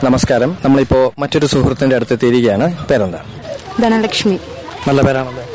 നമസ്കാരം നമ്മളിപ്പോ മറ്റൊരു സുഹൃത്തിന്റെ അടുത്ത് എത്തിയിരിക്കുകയാണ് പേരെന്താ ധനലക്ഷ്മി നല്ല പേരാണല്ലോ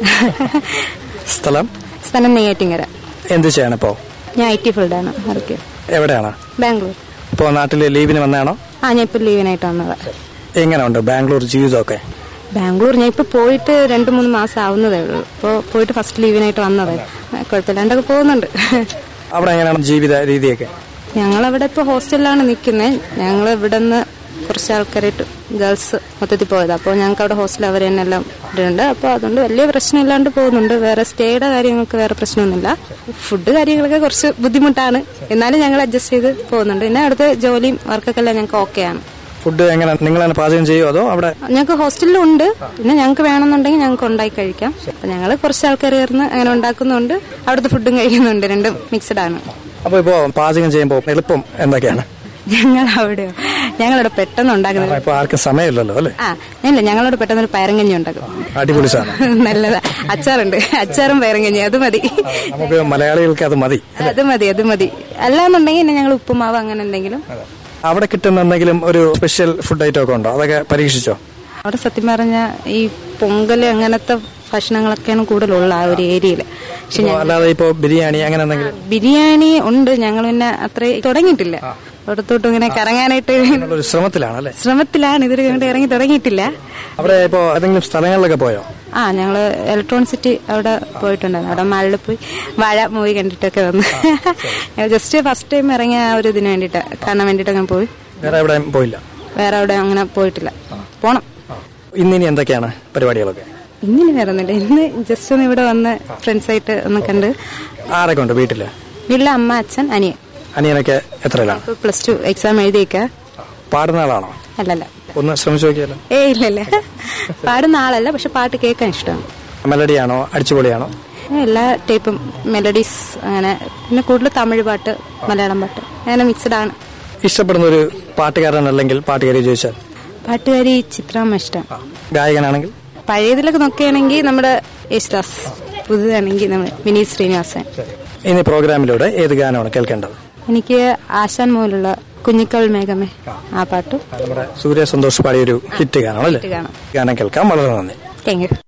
സ്ഥലം സ്ഥലം നെയ്യാറ്റിങ്കര എന്ത് ചെയ്യണിപ്പോ ഞാൻ ഐ ടി ഫീൽഡാണ് വർക്ക് എവിടെയാണ് ബാംഗ്ലൂർ ഇപ്പോ നാട്ടില് ലീവിന് വന്നതാണോ ആ ഞാൻ ഇപ്പോൾ ലീവിനായിട്ട് വന്നത് എങ്ങനെയുണ്ട് ബാംഗ്ലൂർ ജീവിതമൊക്കെ ബാംഗ്ലൂർ ഞാൻ ഇപ്പോൾ പോയിട്ട് രണ്ട് മൂന്ന് മാസം ആവുന്നതേ ഉള്ളൂ ഇപ്പോൾ പോയിട്ട് ഫസ്റ്റ് ലീവിനായിട്ട് വന്നത് കുഴപ്പമില്ലാണ്ടൊക്കെ പോകുന്നുണ്ട് അവിടെ എങ്ങനെയാണ് ജീവിത രീതിയൊക്കെ ഞങ്ങളവിടെ ഇപ്പോൾ ഹോസ്റ്റലിലാണ് നിൽക്കുന്നത് ഞങ്ങൾ ഇവിടെ നിന്ന് കുറച്ച് ആൾക്കാരായിട്ട് ഗേൾസ് മൊത്തത്തിൽ പോയത് അപ്പോൾ ഞങ്ങൾക്ക് അവിടെ ഹോസ്റ്റൽ അവർ തന്നെ എല്ലാം ഇടുന്നുണ്ട് അപ്പോൾ അതുകൊണ്ട് വലിയ പ്രശ്നമില്ലാണ്ട് പോകുന്നുണ്ട് വേറെ സ്റ്റേയുടെ കാര്യങ്ങൾക്ക് വേറെ പ്രശ്നമൊന്നുമില്ല ഫുഡ് കാര്യങ്ങളൊക്കെ കുറച്ച് ബുദ്ധിമുട്ടാണ് എന്നാലും ഞങ്ങൾ അഡ്ജസ്റ്റ് ചെയ്ത് പോകുന്നുണ്ട് പിന്നെ അവിടുത്തെ ജോലിയും വർക്കൊക്കെ എല്ലാം ഞങ്ങൾക്ക് ഓക്കെയാണ് ഫുഡ് എങ്ങനെ നിങ്ങൾ തന്നെ പാചകം ചെയ്യുമോ അതോ അവിടെ ഞങ്ങൾക്ക് ഹോസ്റ്റലിലും ഉണ്ട് പിന്നെ ഞങ്ങൾക്ക് വേണമെന്നുണ്ടെങ്കിൽ ഞങ്ങൾക്ക് ഉണ്ടാക്കി കഴിക്കാം അപ്പൊ ഞങ്ങൾ കുറച്ച് ആൾക്കാർ ചേർന്ന് അങ്ങനെ ഉണ്ടാക്കുന്നുണ്ട് അവിടുത്തെ ഫുഡും കഴിക്കുന്നുണ്ട് രണ്ടും മിക്സഡ് ആണ് അപ്പൊ ഇപ്പോ പാചകം ചെയ്യുമ്പോൾ എളുപ്പം എന്തൊക്കെയാണ് ഞങ്ങൾ അവിടെയോ ഞങ്ങളവിടെ പെട്ടെന്ന് ഉണ്ടാക്കുന്നത് ഇപ്പൊ ആർക്കും സമയമില്ലല്ലോ അല്ലേ ആ ഇല്ല ഞങ്ങളോട് പെട്ടെന്ന് ഒരു പയറങ്കഞ്ഞി ഉണ്ടാക്കും അടിപൊളി സാധനം നല്ലതാ അച്ചാറുണ്ട് അച്ചാറും പയറങ്കഞ്ഞി അത് മതി നമുക്ക് മലയാളികൾക്ക് അത് മതി അത് മതി അത് മതി അല്ലാന്നുണ്ടെങ്കിൽ പിന്നെ ഞങ്ങൾ ഉപ്പുമാവ് അങ്ങനെ എന്തെങ്കിലും അവിടെ കിട്ടുന്ന എന്തെങ്കിലും ഒരു സ്പെഷ്യൽ ഫുഡ് ഐറ്റം ഒക്കെ ഉണ്ടോ അതൊക്കെ പരീക്ഷിച്ചോ അവിടെ സത്യം പറഞ്ഞ ഈ പൊങ്കല് അങ്ങനത്തെ ഭക്ഷണങ്ങളൊക്കെയാണ് കൂടുതലുള്ള ആ ഒരു ഏരിയയിൽ പക്ഷെ ഇപ്പോ അല്ലാതെ ഇപ്പോ ബിരിയാണി അങ്ങനെ എന്തെങ്കിലും ബിരിയാണി ഉണ്ട് ഞങ്ങൾ പിന്നെ അത്ര തുടങ്ങിയിട്ടില്ല അവിടത്തോട്ട് ഇങ്ങനെ കറങ്ങാനായിട്ട് ഒരു ശ്രമത്തിലാണ് അല്ലേ ശ്രമത്തിലാണ് ഇതൊരു ഇങ്ങോട്ട് ഇറങ്ങി തുടങ്ങിയിട്ടില്ല അവിടെ ഇപ്പോ ഏതെങ്കിലും സ്ഥലങ്ങളിലൊക്കെ പോയോ ആ ഞങ്ങള് ഇലക്ട്രോണിസിറ്റി അവിടെ പോയിട്ടുണ്ടായിരുന്നു അവിടെ മാളിൽ പോയി വാഴ മൂവി കണ്ടിട്ടൊക്കെ വന്നു ജസ്റ്റ് ഫസ്റ്റ് ടൈം ഇറങ്ങിയ ആ ഒരു ഇതിന് വേണ്ടിയിട്ട് കാണാൻ വേണ്ടിയിട്ട് അങ്ങനെ പോയി വേറെ എവിടെയും പോയില്ല വേറെ അവിടെ അങ്ങനെ പോയിട്ടില്ല പോണം ഇന്നിനി എന്തൊക്കെയാണ് പരിപാടികളൊക്കെ ഇന്നിനി വേറെ ഒന്നുമില്ല ഇന്ന് ജസ്റ്റ് ഒന്ന് ഇവിടെ വന്ന് ഫ്രണ്ട്സായിട്ട് ഒന്ന് കണ്ട് ആരൊക്കെ ഉണ്ട് വീട്ടില് വീട്ടിലെ അമ്മ അച്ഛൻ അനിയൻ അനിയനൊക്കെ എത്രയിലാണ് ഇപ്പൊ പ്ലസ് ടു എക്സാം എഴുതിയേക്ക പാടുന്ന ആളാണോ അല്ലല്ല ഒന്ന് ശ്രമിച്ചു നോക്കിയാലോ ഏ ഇല്ലല്ല പാടുന്ന ആളല്ല പക്ഷെ പാട്ട് കേൾക്കാൻ ഇഷ്ടമാണ് മെലഡിയാണോ അടിച്ചുപൊളിയാണോ എല്ലാ ടൈപ്പും മെലഡീസ് അങ്ങനെ പിന്നെ കൂടുതൽ തമിഴ് പാട്ട് മലയാളം പാട്ട് അങ്ങനെ മിക്സഡ് ആണ് ഇഷ്ടപ്പെടുന്ന ഒരു പാട്ടുകാരൻ അല്ലെങ്കിൽ പാട്ടുകാരി ചോദിച്ചാൽ പാട്ടുകാരി ചിത്രാമ്മ ഇഷ്ടം ഗായകനാണെങ്കിൽ പഴയതിലൊക്കെ നോക്കുകയാണെങ്കിൽ നമ്മുടെ യേശുദാസ് പുതുതാണെങ്കിൽ നമ്മുടെ വിനീത് ശ്രീനിവാസൻ ഇനി പ്രോഗ്രാമിലൂടെ ഏത് ഗാനമാണ് കേൾക്കേണ്ടത് എനിക്ക് ആശാൻ മൂലുള്ള കുഞ്ഞിക്കൽ മേഘമേ ആ പാട്ടും നമ്മുടെ സൂര്യ സന്തോഷ് പാടിയ ഒരു ഹിറ്റ് ഗാനമാണ് അല്ലേ ഹിറ്റ് ഗാനം. ഗാനം കേൾക്കാം വളരെ നന്ദി താങ്ക് യു